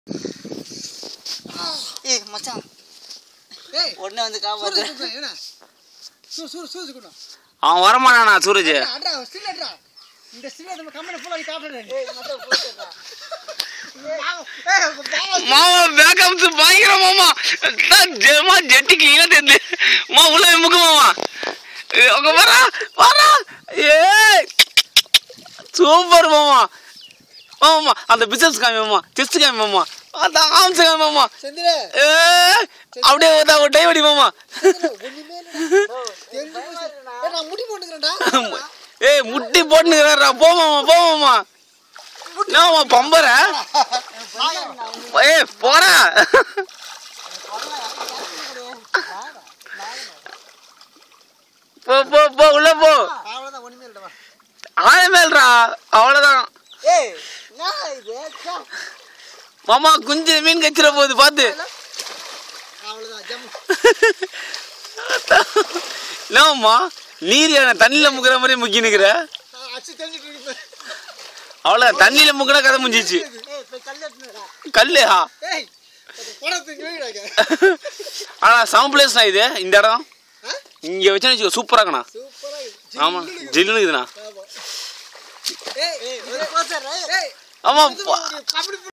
ஏய் மச்சான் ஏய் உடனே வந்து சூரஜ் காப்பாத்து கூப்பிடு, என்ன சூ சூ சூரஜ் கூப்பிடு. அவன் வரமாட்டானா சூரஜ் அட்ரா, அட்ரா, still அட்ரா. இந்த still நம்ம company full ஆ நீ காட்டுறேன். ஏய் மச்சான் போயிடுறா பாவம். ஏய், பாவம். மாமா பேக்கப்ஸ் பயங்கர மாமா தான் ஜெமா ஜெட்டி கிளீனா தெரியுது மா உள்ள போய் முக்கு மாமா ஏ, அங்க வரா வரா ஏ சூப்பர் மாமா மாமா அந்த பிசினஸ் காமி மாமா செஸ்ட் காமி மாமா அதான் ஆம்ஸ் காமி மாமா செந்திலே, ஏ அப்படியே ஒரு ஒரு டைவ் அடி மாமா செந்திலே, ஒண்ணுமே இல்லடா. தெரிஞ்சு போச்சு. ஏய், நான் முடி போட்டுக்கிறேன்டா. ஏய் முட்டி போட்டுனுக்கிறாரா போ மாமா போ மாமா என்னம்மா பம்பர ஏய் போடா போ போ போ உள்ள போ அவ்வளவுதான், ஒண்ணுமே இல்லடா, வா. ஆள மேல்றா அவ்வளவுதான் ஏய் என்ன இது ச்சே. மாமா குஞ்சு மீன் கச்சிட போகுது பார்த்து அவ்வளவுதான், ஜம்மு. என்னம்மா நீர் யானை தண்ணியில முக்கிற மாதிரி முக்கி நிக்கிற நான் அடிச்சு தெரிஞ்சுட்டு இருக்கேன். அவ்வளோ தண்ணியில முக்கின கதை முடிஞ்சிச்சு ஏய், போய் கல்லு எடுத்துனுடா. கல்லு ஆ ஏய், அந்த படத்துக்கு வைடா இங்க. ஆனா சம பிளேஸ்ண்ணா இது இந்த இடம் ஆ? இங்க வச்சா வச்சுக்கோ சூப்பரா இருக்கண்ணா சூப்பரா இருக்கு. ஆமா ஜில்லுன்னு இருக்குது. ஜில்லுன்னு இருக்குதுண்ணா ஆமா. ஏய், ஏய் இது- ஒரு போச்சறா ஏய், ஆமா இது பா- ஒரு அப்படி